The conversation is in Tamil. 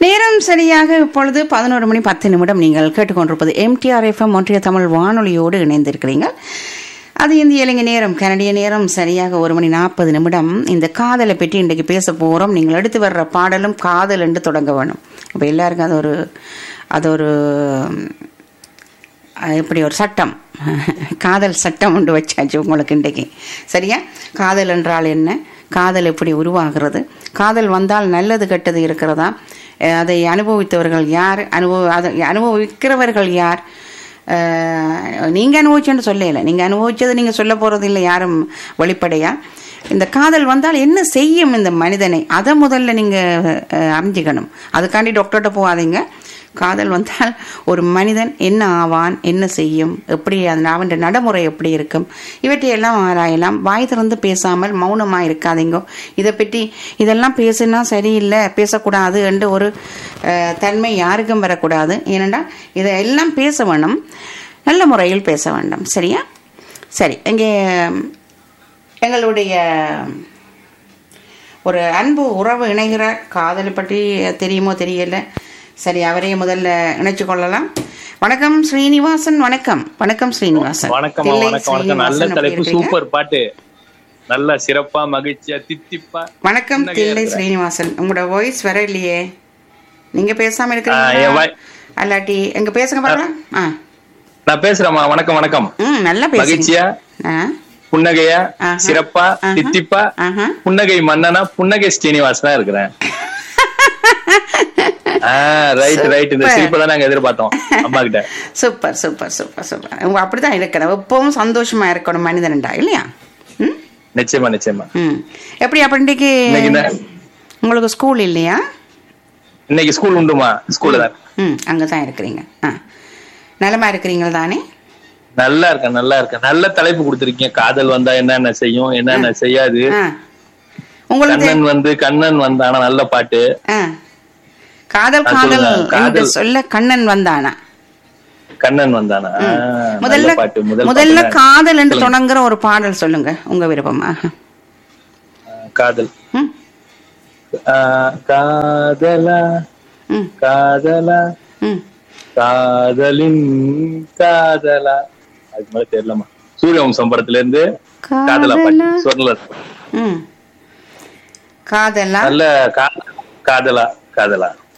நேரம் சரியாக இப்பொழுது பதினோரு மணி பத்து நிமிடம் நீங்கள் கேட்டுக்கொண்டிருப்பது எம்டிஆர் எஃப்எம் ஒன்றிய தமிழ் வானொலியோடு இணைந்திருக்கிறீங்க அது இந்திய இலங்கை நேரம் கனடிய நேரம் சரியாக ஒரு மணி நாற்பது நிமிடம் இந்த காதலை பற்றி இன்றைக்கு பேச போகிறோம் நீங்கள் எடுத்து வர்ற பாடலும் காதல் என்று தொடங்க வேணும் இப்போ எல்லாருக்கும் அது ஒரு அது ஒரு அஹ், இப்படி ஒரு சட்டம் காதல் சட்டம் ஒன்று வச்சாச்சு உங்களுக்கு இன்றைக்கு சரியா காதல் என்றால் என்ன காதல் எப்படி உருவாகிறது காதல் வந்தால் நல்லது கெட்டது இருக்கிறதா அஹ், அதை அனுபவித்தவர்கள் யார் அனுபவ அதை அனுபவிக்கிறவர்கள் யார் அஹ், நீங்க அனுபவிச்சேன்னு சொல்லல நீங்க அனுபவிச்சது நீங்க சொல்ல போறது இல்லை யாரும் வெளிப்படையா இந்த காதல் வந்தால் என்ன செய்யும் இந்த மனிதனை அதை முதல்ல நீங்க அஹ், அறிஞ்சுக்கணும் அதுக்காண்டி டாக்டர்கிட்ட போகாதீங்க காதல் வந்தால் ஒரு மனிதன் என்ன ஆவான் என்ன செய்யும் எப்படி அந்த அவன் நடைமுறை எப்படி இருக்கும் இவற்றையெல்லாம் ஆராயலாம் வாய் திறந்து பேசாமல் மௌனமாக இருக்காதீங்க இதை பற்றி இதெல்லாம் பேசுனா சரியில்லை பேசக்கூடாது என்று ஒரு அஹ், தன்மை யாருக்கும் வரக்கூடாது ஏனென்றால் இதையெல்லாம் பேச வேணும் நல்ல முறையில் பேச வேண்டும் சரியா சரி இங்கே எங்களுடைய ஒரு அன்பு உறவு இணைகிறார் காதலை பற்றி தெரியுமோ தெரியல சரி அவரையே முதல்ல இணைச்சு கொள்ளலாம் வணக்கம் ஸ்ரீனிவாசன் வணக்கம் வணக்கம் ஸ்ரீனிவாசன் வணக்கம் தில்லை வணக்கம் வணக்கம் நல்ல ஸ்ரீனிவாசன் தலைப்பு எப்படி இருக்கீங்க? சூப்பர் பாட்டு நல்ல சிறப்பா மகிழ்ச்சியா தித்திப்பா வணக்கம் புன்னகையா தில்லை இருக்கிறேன். ஸ்ரீனிவாசன் உங்களோட வாய்ஸ் வர இல்லையே நீங்க பேசாம ஆ, என் இருக்கிறீங்களா வாய்- அல்லாட்டி எங்க பேசுங்க பாருங்க ஆ நான் பேசுறேம்மா வணக்கம் வணக்கம் ம் நல்லா பேசுங்க மகிழ்ச்சியா ஆ புன்னகையா ஆஹா. சிறப்பா ஆஹா. தித்திப்பா ஆஹா புன்னகை மன்னனா புன்னகை ஸ்ரீனிவாசனா இருக்கிறேன் ரைட் ரைட் இந்த Super. சிரிப்பை தான் நாங்க எதிர்பார்த்தோம் அம்மா கிட்ட சூப்பர் சூப்பர் சூப்பர் சூப்பர் உங்க அப்படிதான் இருக்கணும் எப்பவும் சந்தோஷமா இருக்கணும் மனிதன்டா இல்லையா ம் நிச்சயமா நிச்சயமா ம் எப்படி அப்ப இன்னைக்கு இன்னைக்கு என்ன- உங்களுக்கு ஸ்கூல் இல்லையா இன்னைக்கு ஸ்கூல் உண்டுமா ஸ்கூல்ல தான் ம் அங்கே தான் இருக்கிறீங்க ஆ நலமா இருக்கிறீங்களா தானே நல்லா இருக்கேன் நல்லா இருக்கேன் நல்ல தலைப்பு கொடுத்திருக்கீங்க காதல் வந்தா என்னென்ன செய்யும் என்னென்ன செய்யாது ஆ உங்களுக்கு கண்ணன் வந்து கண்ணன் வந்தானா நல்ல பாட்டு ஆ காதல் ஆ, காதல் சொல்லுங்க. என்று காதல். சொல்ல கண்ணன் வந்தானா கண்ணன் வந்தானா ஆ, முதல்ல நல்ல பாட்டு முதல் முதல்ல பாட்டு தான். காதல் என்று சொல்லுங்க. தொடங்குற ஒரு பாடல் சொல்லுங்க உங்க விருப்பமா காதல் ம் ஆ, காதலா ம் காதலா ம் காதலின் காதலா அதுக்கு மேல தெரியலமா சூரியவம்சம் படத்துல இருந்து காதலா பாட்டு காதலா சொல்லல ம் காதலா நல்ல கா- காதலா காதலா